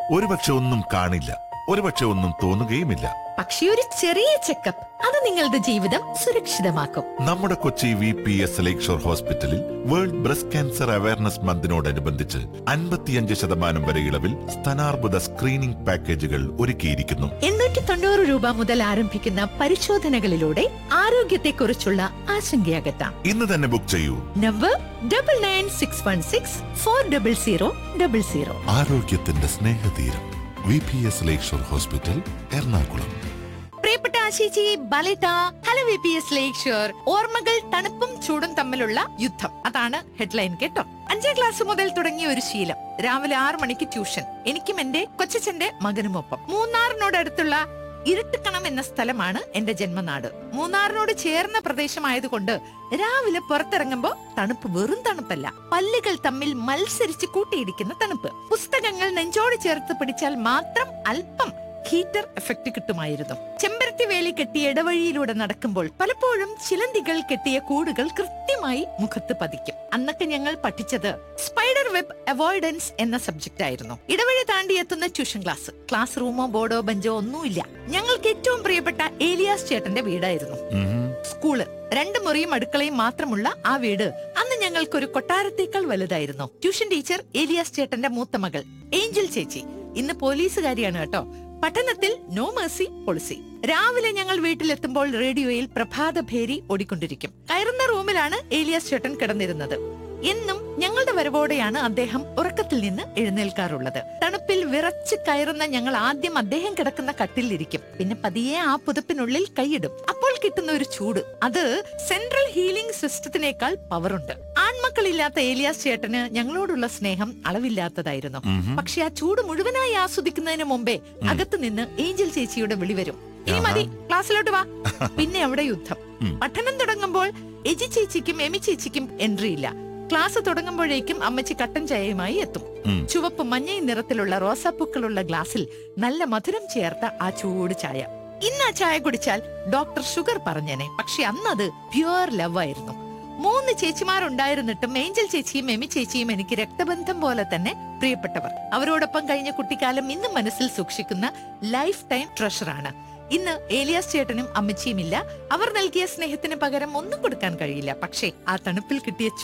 ഒരുപക്ഷെ ഒന്നും കാണില്ല ഒരുപക്ഷെ ഒന്നും തോന്നുകയുമില്ല പക്ഷേ ഒരു ചെറിയ ചെക്കപ്പ് അത് നിങ്ങളുടെ ജീവിതം സുരക്ഷിതമാക്കും നമ്മുടെ Kochi V P S lake shore ഹോസ്പിറ്റലിൽ വേൾഡ് ബ്രസ്റ്റ് ക്യാൻസർ അവയർനെസ് മന്തിനോടനുബന്ധിച്ച് അൻപത്തിയഞ്ച് ശതമാനം വരെ ഇളവിൽ സ്ഥാനാർബുദ സ്ക്രീനിംഗ് പാക്കേജുകൾ ഒരുക്കിയിരിക്കുന്നു എണ്ണൂറ്റി തൊണ്ണൂറ് രൂപ മുതൽ ആരംഭിക്കുന്ന പരിശോധനകളിലൂടെ ആരോഗ്യത്തെക്കുറിച്ചുള്ള ആശങ്കയകറ്റാം ഇന്ന് തന്നെ ബുക്ക് ചെയ്യൂ number double nine six one six four double zero double zero ആരോഗ്യത്തിന്റെ സ്നേഹതീരം V P S lake shore hospital Ernakulam പ്രിയപ്പെട്ട ആശിച്ചി ബലിത hello V P S lakeshore ഓർമ്മകൾ തണുപ്പും ചൂടും തമ്മിലുള്ള യുദ്ധം അതാണ് ഹെഡ്ലൈൻ കേട്ടോ അഞ്ചാം ക്ലാസ് മുതൽ തുടങ്ങിയ ഒരു ശീലം രാവിലെ ആറു മണിക്ക് ട്യൂഷൻ എനിക്കും എന്റെ കൊച്ചച്ഛന്റെ മകനുമൊപ്പം മൂന്നാറിനോടടുത്തുള്ള ഇരുട്ടുകണം എന്ന സ്ഥലമാണ് എന്റെ ജന്മനാട് മൂന്നാറിനോട് ചേർന്ന പ്രദേശമായതുകൊണ്ട് രാവിലെ പുറത്തിറങ്ങുമ്പോ തണുപ്പ് വെറും തണുപ്പല്ല പല്ലുകൾ തമ്മിൽ മത്സരിച്ച് കൂട്ടിയിടിക്കുന്ന തണുപ്പ് പുസ്തകങ്ങൾ നെഞ്ചോട് ചേർത്ത് പിടിച്ചാൽ മാത്രം അല്പം ഹീറ്റർ എഫക്ട് കിട്ടുമായിരുന്നു ചെമ്പരത്തി വേലി കെട്ടിയ ഇടവഴിയിലൂടെ നടക്കുമ്പോൾ പലപ്പോഴും ചിലന്തികൾ കെട്ടിയ കൂടുകൾ കൃത്യമായി മുഖത്ത് പതിക്കും അന്നൊക്കെ ഞങ്ങൾ പഠിച്ചത് സ്പൈഡർ വെബ് അവോയ്ഡൻസ് എന്ന സബ്ജക്റ്റ് ആയിരുന്നു ഇടവഴി താണ്ടി എത്തുന്ന ട്യൂഷൻ ക്ലാസ് ക്ലാസ് റൂമോ ബോർഡോ ബെഞ്ചോ ഒന്നുമില്ല ഞങ്ങൾക്ക് ഏറ്റവും പ്രിയപ്പെട്ട ഏലിയാസ് ചേട്ടന്റെ വീടായിരുന്നു സ്കൂള് രണ്ട് മുറിയും അടുക്കളയും മാത്രമുള്ള ആ വീട് അന്ന് ഞങ്ങൾക്കൊരു കൊട്ടാരത്തേക്കാൾ വലുതായിരുന്നു ട്യൂഷൻ ടീച്ചർ ഏലിയാസ് ചേട്ടന്റെ മൂത്ത മകൾ ഏഞ്ചൽ ചേച്ചി ഇന്ന് പോലീസുകാരിയാണ് കേട്ടോ പഠനത്തിൽ നോ മേഴ്സി പോളിസി രാവിലെ ഞങ്ങൾ വീട്ടിലെത്തുമ്പോൾ റേഡിയോയിൽ പ്രഭാത ഭേരി ഓടിക്കൊണ്ടിരിക്കും കയറുന്ന റൂമിലാണ് ഏലിയാസ് ചേട്ടൻ കിടന്നിരുന്നത് എന്നും ഞങ്ങളുടെ വരവോടെയാണ് അദ്ദേഹം ഉറക്കത്തിൽ നിന്ന് എഴുന്നേൽക്കാറുള്ളത് തണുപ്പിൽ വിറച്ച് കയറുന്ന ഞങ്ങൾ ആദ്യം അദ്ദേഹം കിടക്കുന്ന കട്ടിലിരിക്കും പിന്നെ പതിയെ ആ പുതപ്പിനുള്ളിൽ കൈയിടും അപ്പോൾ കിട്ടുന്ന ഒരു ചൂട് അത് സെൻട്രൽ ഹീലിംഗ് സിസ്റ്റത്തിനേക്കാൾ പവറുണ്ട് ആൺമക്കളില്ലാത്ത ഏലിയാസ് ചേട്ടന് ഞങ്ങളോടുള്ള സ്നേഹം അളവില്ലാത്തതായിരുന്നു പക്ഷെ ആ ചൂട് മുഴുവനായി ആസ്വദിക്കുന്നതിന് മുമ്പേ അകത്തു നിന്ന് ഏഞ്ചൽ ചേച്ചിയുടെ വിളി വരും ഇനി മതി ക്ലാസ്സിലോട്ട് വാ പിന്നെ അവിടെ യുദ്ധം പഠനം തുടങ്ങുമ്പോൾ എജി ചേച്ചിക്കും എമി ചേച്ചിക്കും എൻട്രി ഇല്ല ക്ലാസ് തുടങ്ങുമ്പോഴേക്കും അമ്മച്ചി കട്ടൻ ചായയുമായി എത്തും ഉം. ചുവപ്പ് മഞ്ഞയും നിറത്തിലുള്ള റോസാപ്പൂക്കളുള്ള ഗ്ലാസ്സിൽ നല്ല മധുരം ചേർത്ത ആ ചൂട് ചായ ഇന്ന് ആ ചായ കുടിച്ചാൽ ഡോക്ടർ ഷുഗർ പറഞ്ഞേനെ പക്ഷെ അന്നത് പ്യുവർ ലവ് ആയിരുന്നു മൂന്ന് ചേച്ചിമാരുണ്ടായിരുന്നിട്ടും ഏഞ്ചൽ ചേച്ചിയും എമി ചേച്ചിയും എനിക്ക് രക്തബന്ധം പോലെ തന്നെ പ്രിയപ്പെട്ടവർ അവരോടൊപ്പം കഴിഞ്ഞ കുട്ടിക്കാലം ഇന്നും മനസ്സിൽ സൂക്ഷിക്കുന്ന ലൈഫ് ടൈം ട്രഷറാണ് ഇന്ന് ഏലിയാസ് ചേട്ടനും അമ്മച്ചിയും ഇല്ല അവർ നൽകിയ സ്നേഹത്തിന് പകരം ഒന്നും കൊടുക്കാൻ കഴിയില്ല പക്ഷേ ആ തണുപ്പിൽ കിട്ടിയ